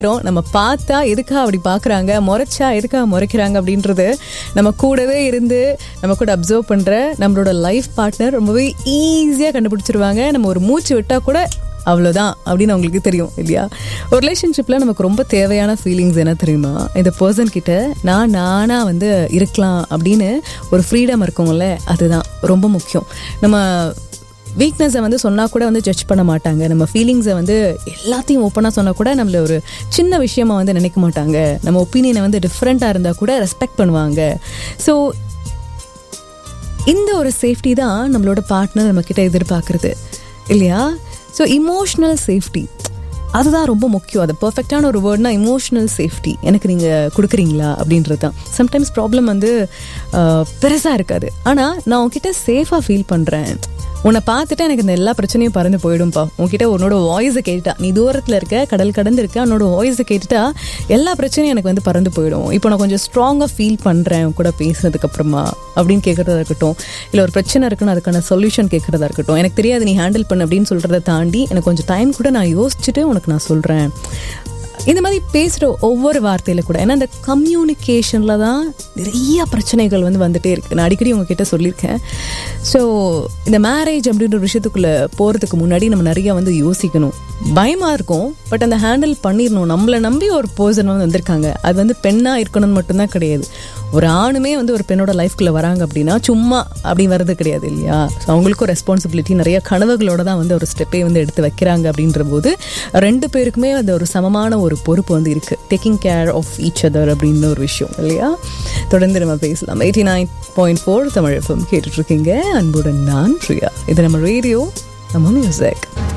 இருக்கிறோம். நம்ம பார்த்தா எதுக்காக அப்படி பார்க்குறாங்க முறைச்சா எதுக்காக முறைக்கிறாங்க அப்படின்றது நம்ம கூடவே இருந்து நம்ம கூட அப்சர்வ் பண்ணுற நம்மளோட லைஃப் பார்ட்னர் ரொம்பவே ஈஸியாக கண்டுபிடிச்சிருவாங்க நம்ம ஒரு மூச்சு விட்டால் கூட அவ்வளோதான் அப்படின்னு அவங்களுக்கு தெரியும் இல்லையா ஒரு ரிலேஷன்ஷிப்பில் நமக்கு ரொம்ப தேவையான ஃபீலிங்ஸ் என்ன தெரியுமா இந்த பர்சன் கிட்ட நான் நானாக வந்து இருக்கலாம் அப்படின்னு ஒரு ஃப்ரீடம் இருக்கும்ல அதுதான் ரொம்ப முக்கியம் நம்ம வீக்னஸை வந்து சொன்னால் கூட வந்து ஜட்ஜ் பண்ண மாட்டாங்க நம்ம ஃபீலிங்ஸை வந்து எல்லாத்தையும் ஓப்பனாக சொன்னால் கூட நம்மள ஒரு சின்ன விஷயமா வந்து நினைக்க மாட்டாங்க நம்ம ஒப்பீனியனை வந்து டிஃப்ரெண்ட்டாக இருந்தால் கூட ரெஸ்பெக்ட் பண்ணுவாங்க ஸோ இந்த ஒரு சேஃப்டி தான் நம்மளோட பார்ட்னர் நம்மக்கிட்ட எதிர்பார்க்குறது இல்லையா ஸோ இமோஷ்னல் சேஃப்டி அதுதான் ரொம்ப முக்கியம் அது பர்ஃபெக்டான ஒரு வேர்ட்னா இமோஷ்னல் சேஃப்டி எனக்கு நீங்கள் கொடுக்குறீங்களா அப்படின்றது தான் சம்டைம்ஸ் ப்ராப்ளம் வந்து பெருசாக இருக்காது ஆனால் நான் உன்கிட்ட சேஃபாக ஃபீல் பண்ணுறேன் உன்னை பார்த்துட்டு எனக்கு இந்த எல்லா பிரச்சனையும் பறந்து போயிடும்பா உன்கிட்ட உன்னோட வாய்ஸை கேட்டுட்டா நீ தூரத்தில் இருக்க கடல் கடந்து இருக்க உன்னோட வாய்ஸை கேட்டுட்டா எல்லா பிரச்சனையும் எனக்கு வந்து பறந்து போயிடும் இப்போ நான் கொஞ்சம் ஸ்ட்ராங்காக ஃபீல் பண்ணுறேன் உன் கூட பேசுனதுக்கு அப்புறமா அப்படின்னு கேட்குறதா இருக்கட்டும் இல்லை ஒரு பிரச்சனை இருக்குன்னு அதுக்கான சொல்யூஷன் கேட்குறதா இருக்கட்டும் எனக்கு தெரியாது நீ ஹேண்டில் பண்ண அப்படின்னு சொல்கிறத தாண்டி எனக்கு கொஞ்சம் டைம் கூட நான் யோசிச்சுட்டு உனக்கு நான் சொல்கிறேன் இந்த மாதிரி பேசுகிற ஒவ்வொரு வார்த்தையில கூட ஏன்னா இந்த கம்யூனிகேஷனில் தான் நிறைய பிரச்சனைகள் வந்து வந்துட்டே இருக்கு நான் அடிக்கடி உங்ககிட்ட சொல்லியிருக்கேன் ஸோ இந்த மேரேஜ் அப்படின்ற ஒரு விஷயத்துக்குள்ளே போகிறதுக்கு முன்னாடி நம்ம நிறைய வந்து யோசிக்கணும் பயமாக இருக்கும் பட் அந்த ஹேண்டில் பண்ணிடணும் நம்மளை நம்பி ஒரு பர்சன் வந்து வந்திருக்காங்க அது வந்து பெண்ணாக இருக்கணும்னு மட்டும்தான் கிடையாது ஒரு ஆணுமே வந்து ஒரு பெண்ணோட லைஃப்குள்ளே வராங்க அப்படின்னா சும்மா அப்படி வர்றது கிடையாது இல்லையா ஸோ அவங்களுக்கும் ரெஸ்பான்சிபிலிட்டி நிறைய கனவுகளோட தான் வந்து ஒரு ஸ்டெப்பே வந்து எடுத்து வைக்கிறாங்க அப்படின்ற போது ரெண்டு பேருக்குமே அந்த ஒரு சமமான ஒரு பொறுப்பு வந்து இருக்கு taking care of each other அப்படின்னு ஒரு விஷயம் இல்லையா தொடர்ந்து நம்ம பேசலாம் eighty nine point four Tamil FM கேட்டுட்ருக்கீங்க அன்புடன் நான் பிரியா இது நம்ம ரேடியோ நம்ம மியூசிக்